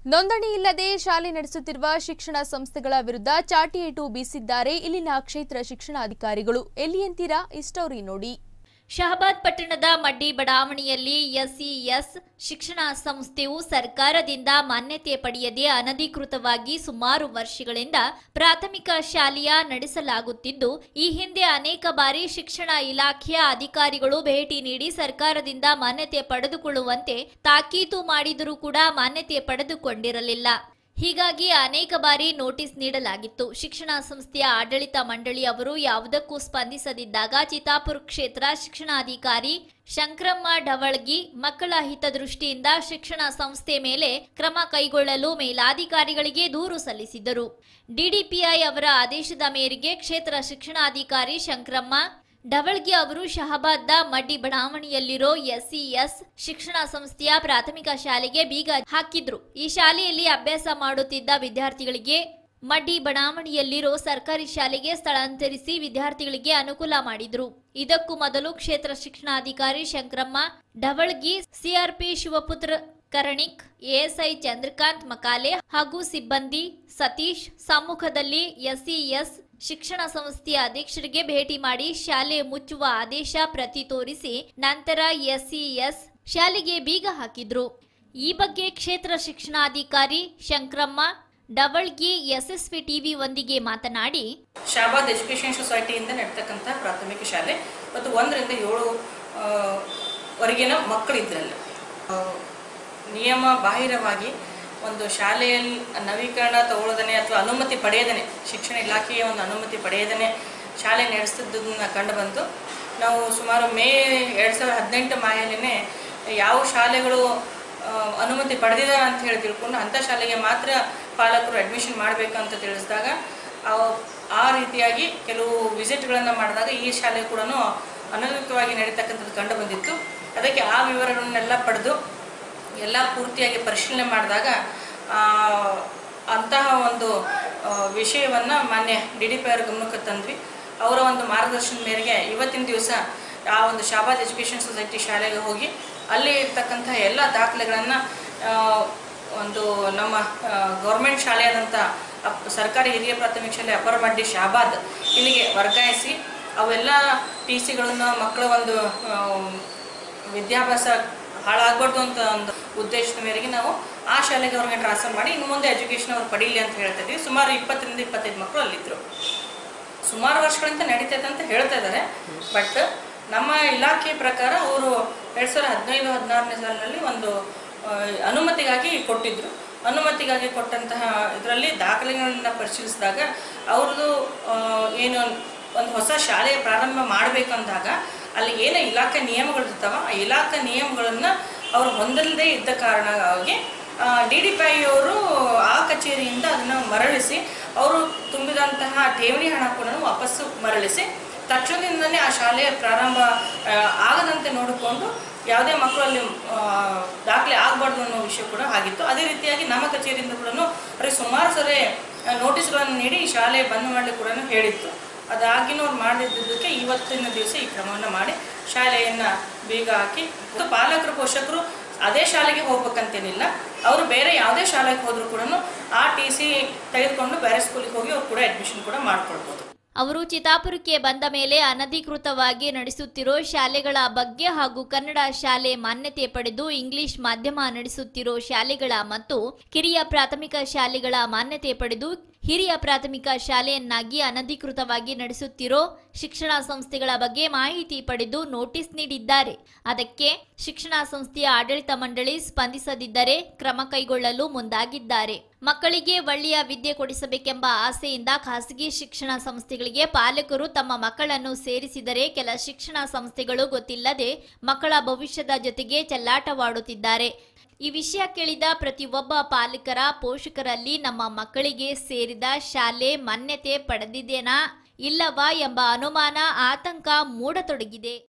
ನೋಂದಣಿ ಇಲ್ಲದೆ ಶಾಲೆ ನಡೆಸುತ್ತಿರುವ ಶಿಕ್ಷಣ ಸಂಸ್ಥೆಗಳ ವಿರುದ್ಧ ಚಾಟಿ ಏಟು ಬೀಸಿದ್ದಾರೆ ಇಲ್ಲಿನ ಕ್ಷೇತ್ರ ಶಿಕ್ಷಣಾಧಿಕಾರಿಗಳು ಎಲ್ಲಿ ಅಂತೀರಾ ಈ ಸ್ಟೋರಿ ನೋಡಿ ಶಹಬಾದ್ ಪಟ್ಟಣದ ಮಡ್ಡಿ ಬಡಾವಣೆಯಲ್ಲಿ ಎಸ್ಇಎಸ್ ಶಿಕ್ಷಣ ಸಂಸ್ಥೆಯು ಸರ್ಕಾರದಿಂದ ಮಾನ್ಯತೆ ಪಡೆಯದೆ ಅನಧಿಕೃತವಾಗಿ ಸುಮಾರು ವರ್ಷಗಳಿಂದ ಪ್ರಾಥಮಿಕ ಶಾಲೆಯ ನಡೆಸಲಾಗುತ್ತಿದ್ದು ಈ ಹಿಂದೆ ಅನೇಕ ಬಾರಿ ಶಿಕ್ಷಣ ಇಲಾಖೆಯ ಅಧಿಕಾರಿಗಳು ಭೇಟಿ ನೀಡಿ ಸರ್ಕಾರದಿಂದ ಮಾನ್ಯತೆ ಪಡೆದುಕೊಳ್ಳುವಂತೆ ತಾಕೀತು ಮಾಡಿದರೂ ಕೂಡ ಮಾನ್ಯತೆ ಪಡೆದುಕೊಂಡಿರಲಿಲ್ಲ ಹೀಗಾಗಿ ಅನೇಕ ಬಾರಿ ನೋಟಿಸ್ ನೀಡಲಾಗಿತ್ತು ಶಿಕ್ಷಣ ಸಂಸ್ಥೆಯ ಆಡಳಿತ ಮಂಡಳಿ ಅವರು ಯಾವುದಕ್ಕೂ ಸ್ಪಂದಿಸದಿದ್ದಾಗ ಚಿತಾಪುರ ಕ್ಷೇತ್ರ ಶಿಕ್ಷಣಾಧಿಕಾರಿ ಶಂಕ್ರಮ್ಮ ಢವಳ್ಗಿ ಮಕ್ಕಳ ಹಿತದೃಷ್ಟಿಯಿಂದ ಶಿಕ್ಷಣ ಸಂಸ್ಥೆ ಮೇಲೆ ಕ್ರಮ ಕೈಗೊಳ್ಳಲು ಮೇಲಾಧಿಕಾರಿಗಳಿಗೆ ದೂರು ಸಲ್ಲಿಸಿದ್ದರು ಡಿಡಿಪಿಐ ಅವರ ಆದೇಶದ ಮೇರೆಗೆ ಕ್ಷೇತ್ರ ಶಿಕ್ಷಣಾಧಿಕಾರಿ ಶಂಕ್ರಮ್ಮ ಡವಳ್ಗಿ ಅವರು ಶಹಬಾದ್ದ ಮಡ್ಡಿ ಬಡಾವಣೆಯಲ್ಲಿರೋ ಎಸ್ಇಎಸ್ ಶಿಕ್ಷಣ ಸಂಸ್ಥೆಯ ಪ್ರಾಥಮಿಕ ಶಾಲೆಗೆ ಬೀಗ ಹಾಕಿದ್ರು ಈ ಶಾಲೆಯಲ್ಲಿ ಅಭ್ಯಾಸ ಮಾಡುತ್ತಿದ್ದ ವಿದ್ಯಾರ್ಥಿಗಳಿಗೆ ಮಡ್ಡಿ ಬಡಾವಣೆಯಲ್ಲಿರೋ ಸರ್ಕಾರಿ ಶಾಲೆಗೆ ಸ್ಥಳಾಂತರಿಸಿ ವಿದ್ಯಾರ್ಥಿಗಳಿಗೆ ಅನುಕೂಲ ಮಾಡಿದ್ರು ಇದಕ್ಕೂ ಮೊದಲು ಕ್ಷೇತ್ರ ಶಿಕ್ಷಣಾಧಿಕಾರಿ ಶಂಕ್ರಮ್ಮ ಢವಳ್ಗಿ ಸಿಆರ್ಪಿ ಶಿವಪುತ್ರ ಕರಣಿಕ್ ಎಎಸ್ಐ ಚಂದ್ರಕಾಂತ್ ಮಕಾಲೆ ಹಾಗೂ ಸಿಬ್ಬಂದಿ ಸತೀಶ್ ಸಮ್ಮುಖದಲ್ಲಿ ಎಸ್ಇಎಸ್ ಶಿಕ್ಷಣ ಸಂಸ್ಥೆಯ ಅಧ್ಯಕ್ಷರಿಗೆ ಭೇಟಿ ಮಾಡಿ ಶಾಲೆ ಮುಚ್ಚುವ ಆದೇಶ ಪ್ರತಿ ತೋರಿಸಿ ನಂತರ ಎಸ್ಇಎಸ್ ಶಾಲೆಗೆ ಬೀಗ ಹಾಕಿದ್ರು ಈ ಬಗ್ಗೆ ಕ್ಷೇತ್ರ ಶಿಕ್ಷಣಾಧಿಕಾರಿ ಶಂಕ್ರಮ್ಮ ಡಬಳ್ಗಿ ಎಸ್ಎಸ್ವಿ ಟಿವಿ ಒಂದಿಗೆ ಮಾತನಾಡಿ ಶಾಬಾದ್ ಎಜುಕೇಷನ್ ಸೊಸೈಟಿಯಿಂದ ನಡ್ತಕ್ಕಂಥ ಪ್ರಾಥಮಿಕ ಶಾಲೆ ಮತ್ತು ಒಂದರಿಂದ ಏಳು ಆ, ವರೆಗಿನ ಮಕ್ಕಳಿದ್ರಲ್ಲಿ ಆ, ನಿಯಮ ಬಾಹಿರವಾಗಿ ಒಂದು ಶಾಲೆಯಲ್ಲಿ ನವೀಕರಣ ತಗೊಳ್ಳೋದನೆ ಅಥವಾ ಅನುಮತಿ ಪಡೆಯದೇ ಶಿಕ್ಷಣ ಇಲಾಖೆಯ ಒಂದು ಅನುಮತಿ ಪಡೆಯದೇ ಶಾಲೆ ನಡೆಸ್ತಿದ್ದದನ್ನ ಕಂಡು ಬಂತು ನಾವು ಸುಮಾರು ಮೇ ಎರಡು ಸಾವಿರದ ಹದಿನೆಂಟು ಮಾಯಲ್ಲಿನೇ ಯಾವ ಶಾಲೆಗಳು ಆ, ಅನುಮತಿ ಪಡೆದಿದೆ ಅಂತ ಹೇಳಿ ತಿಳ್ಕೊಂಡು ಅಂಥ ಶಾಲೆಗೆ ಮಾತ್ರ ಪಾಲಕರು ಅಡ್ಮಿಷನ್ ಮಾಡಬೇಕು ಅಂತ ತಿಳಿಸಿದಾಗ ಅವ್- ಆ ರೀತಿಯಾಗಿ ಕೆಲವು ವಿಸಿಟ್ಗಳನ್ನು ಮಾಡಿದಾಗ ಈ ಶಾಲೆ ಕೂಡ ಅನಧಿಕೃತವಾಗಿ ನಡೀತಕ್ಕಂಥದ್ದು ಕಂಡು ಬಂದಿತ್ತು ಅದಕ್ಕೆ ಆ ವಿವರಗಳನ್ನೆಲ್ಲ ಪಡೆದು ಎಲ್ಲ ಪೂರ್ತಿಯಾಗಿ ಪರಿಶೀಲನೆ ಮಾಡಿದಾಗ ಆ, ಅಂತಹ ಒಂದು ವಿಷಯವನ್ನು ಮಾನ್ಯ ಡಿ ಡಿ ಪಿ ಅವರ ಗಮನಕ್ಕೆ ತಂದ್ವಿ ಅವರ ಒಂದು ಮಾರ್ಗದರ್ಶನದ ಮೇರೆಗೆ ಇವತ್ತಿನ ದಿವಸ ಆ ಒಂದು ಶಾಬಾದ್ ಎಜುಕೇಷನ್ ಸೊಸೈಟಿ ಶಾಲೆಗೆ ಹೋಗಿ ಅಲ್ಲಿ ಇರ್ತಕ್ಕಂಥ ಎಲ್ಲ ದಾಖಲೆಗಳನ್ನು ಒಂದು ನಮ್ಮ ಗೌರ್ಮೆಂಟ್ ಶಾಲೆಯಾದಂಥ ಅಪ್ ಸರ್ಕಾರಿ ಹಿರಿಯ ಪ್ರಾಥಮಿಕ ಶಾಲೆ ಅಪರ ಮಡ್ಡಿ ಶಾಬಾದ್ ಇಲ್ಲಿಗೆ ವರ್ಗಾಯಿಸಿ ಅವೆಲ್ಲ ಟಿ ಸಿಗಳನ್ನು ಮಕ್ಕಳ ಒಂದು ಆ, ವಿದ್ಯಾಭ್ಯಾಸ ಹಾಳಾಗ್ಬಾರ್ದು ಅಂತ ಒಂದು ಉದ್ದೇಶದ ಮೇರೆಗೆ ನಾವು ಆ ಶಾಲೆಗೆ ಅವ್ರಿಗೆ ಟ್ರಾನ್ಸ್ಫರ್ ಮಾಡಿ ಇನ್ನು ಮುಂದೆ ಎಜುಕೇಷನ್ ಅವ್ರು ಪಡೀಲಿ ಅಂತ ಹೇಳ್ತಾ ಇದ್ವಿ ಸುಮಾರು ಇಪ್ಪತ್ತರಿಂದ ಇಪ್ಪತ್ತೈದು ಮಕ್ಕಳು ಅಲ್ಲಿದ್ದರು ಸುಮಾರು ವರ್ಷಗಳಿಂದ ನಡೀತೈತೆ ಅಂತ ಹೇಳ್ತಾ ಇದ್ದಾರೆ ಬಟ್ ನಮ್ಮ ಇಲಾಖೆ ಪ್ರಕಾರ ಅವರು ಎರಡು ಸಾವಿರದ ಹದಿನೈದು ಹದಿನಾರನೇ ಸಾಲಿನಲ್ಲಿ ಒಂದು ಆ, ಅನುಮತಿಗಾಗಿ ಕೊಟ್ಟಿದ್ದರು ಅನುಮತಿಗಾಗಿ ಕೊಟ್ಟಂತಹ ಇದರಲ್ಲಿ ದಾಖಲೆಗಳನ್ನ ಪರಿಶೀಲಿಸಿದಾಗ ಅವ್ರದ್ದು ಆ, ಏನು ಒಂದು ಹೊಸ ಶಾಲೆ ಪ್ರಾರಂಭ ಮಾಡಬೇಕಂದಾಗ ಅಲ್ಲಿ ಏನು ಇಲಾಖೆ ನಿಯಮಗಳಿರ್ತಾವ ಆ ಇಲಾಖೆ ನಿಯಮಗಳನ್ನು ಅವರು ಹೊಂದಲ್ಲದೆ ಇದ್ದ ಕಾರಣವಾಗಿ ಡಿ ಡಿ ಪಿ ಅವರು ಆ ಕಚೇರಿಯಿಂದ ಅದನ್ನು ಮರಳಿಸಿ ಅವರು ತುಂಬಿದಂತಹ ಠೇವಣಿ ಹಣ ಕೂಡ ವಾಪಸ್ಸು ಮರಳಿಸಿ ತಕ್ಷಣದಿಂದಲೇ ಆ ಶಾಲೆಯ ಪ್ರಾರಂಭ ಆ, ಆಗದಂತೆ ನೋಡಿಕೊಂಡು ಯಾವುದೇ ಮಕ್ಕಳು ಅಲ್ಲಿ ಆ, ದಾಖಲೆ ಆಗಬಾರ್ದು ಅನ್ನೋ ವಿಷಯ ಕೂಡ ಆಗಿತ್ತು ಅದೇ ರೀತಿಯಾಗಿ ನಮ್ಮ ಕಚೇರಿಯಿಂದ ಕೂಡ ಅವ್ರಿಗೆ ಸುಮಾರು ಸರಿ ನೋಟಿಸ್ಗಳನ್ನು ನೀಡಿ ಈ ಶಾಲೆ ಬಂದ್ ಮಾಡಲಿಕ್ಕೆ ಕೂಡ ಹೇಳಿತ್ತು ಅದಾಗಿನೂ ಅವ್ರು ಮಾಡಿದ್ದಕ್ಕೆ ಇವತ್ತಿನ ದಿವಸ ಈ ಕ್ರಮವನ್ನು ಮಾಡಿ ಶಾಲೆಯನ್ನು ಬೀಗ ಹಾಕಿ ಮತ್ತು ಪಾಲಕರು ಪೋಷಕರು ಅದೇ ಶಾಲೆಗೆ ಹೋಗ್ಬೇಕಂತೇನಿಲ್ಲ ಅವರು ಬೇರೆ ಯಾವುದೇ ಶಾಲೆಗೆ ಹೋದರೂ ಕೂಡ ಆ ಟಿ ಸಿ ತೆಗೆದುಕೊಂಡು ಬೇರೆ ಸ್ಕೂಲಿಗೆ ಹೋಗಿ ಅವ್ರು ಕೂಡ ಅಡ್ಮಿಷನ್ ಕೂಡ ಮಾಡ್ಕೊಳ್ಬೋದು ಅವರು ಚಿತಾಪುರಕ್ಕೆ ಬಂದ ಮೇಲೆ ಅನಧಿಕೃತವಾಗಿ ನಡೆಸುತ್ತಿರೋ ಶಾಲೆಗಳ ಬಗ್ಗೆ ಹಾಗೂ ಕನ್ನಡ ಶಾಲೆ ಮಾನ್ಯತೆ ಪಡೆದು ಇಂಗ್ಲಿಷ್ ಮಾಧ್ಯಮ ನಡೆಸುತ್ತಿರೋ ಶಾಲೆಗಳ ಮತ್ತು ಕಿರಿಯ ಪ್ರಾಥಮಿಕ ಶಾಲೆಗಳ ಮಾನ್ಯತೆ ಪಡೆದು ಹಿರಿಯ ಪ್ರಾಥಮಿಕ ಶಾಲೆಯನ್ನಾಗಿ ಅನಧಿಕೃತವಾಗಿ ನಡೆಸುತ್ತಿರೋ ಶಿಕ್ಷಣ ಸಂಸ್ಥೆಗಳ ಬಗ್ಗೆ ಮಾಹಿತಿ ಪಡೆದು ನೋಟಿಸ್ ನೀಡಿದ್ದಾರೆ ಅದಕ್ಕೆ ಶಿಕ್ಷಣ ಸಂಸ್ಥೆಯ ಆಡಳಿತ ಮಂಡಳಿ ಸ್ಪಂದಿಸದಿದ್ದರೆ ಕ್ರಮ ಕೈಗೊಳ್ಳಲು ಮುಂದಾಗಿದ್ದಾರೆ ಮಕ್ಕಳಿಗೆ ಒಳ್ಳೆಯ ವಿದ್ಯೆ ಕೊಡಿಸಬೇಕೆಂಬ ಆಸೆಯಿಂದ ಖಾಸಗಿ ಶಿಕ್ಷಣ ಸಂಸ್ಥೆಗಳಿಗೆ ಪಾಲಕರು ತಮ್ಮ ಮಕ್ಕಳನ್ನು ಸೇರಿಸಿದರೆ ಕೆಲ ಶಿಕ್ಷಣ ಸಂಸ್ಥೆಗಳು ಗೊತ್ತಿಲ್ಲದೆ ಮಕ್ಕಳ ಭವಿಷ್ಯದ ಜೊತೆಗೆ ಚೆಲ್ಲಾಟವಾಡುತ್ತಿದ್ದಾರೆ ಈ ವಿಷಯ ಕೇಳಿದ ಪ್ರತಿಯೊಬ್ಬ ಪಾಲಕರ ಪೋಷಕರಲ್ಲಿ ನಮ್ಮ ಮಕ್ಕಳಿಗೆ ಸೇರಿದ ಶಾಲೆ ಮಾನ್ಯತೆ ಪಡೆದಿದೆನಾ ಇಲ್ಲವಾ ಎಂಬ ಅನುಮಾನ ಆತಂಕ ಮೂಡತೊಡಗಿದೆ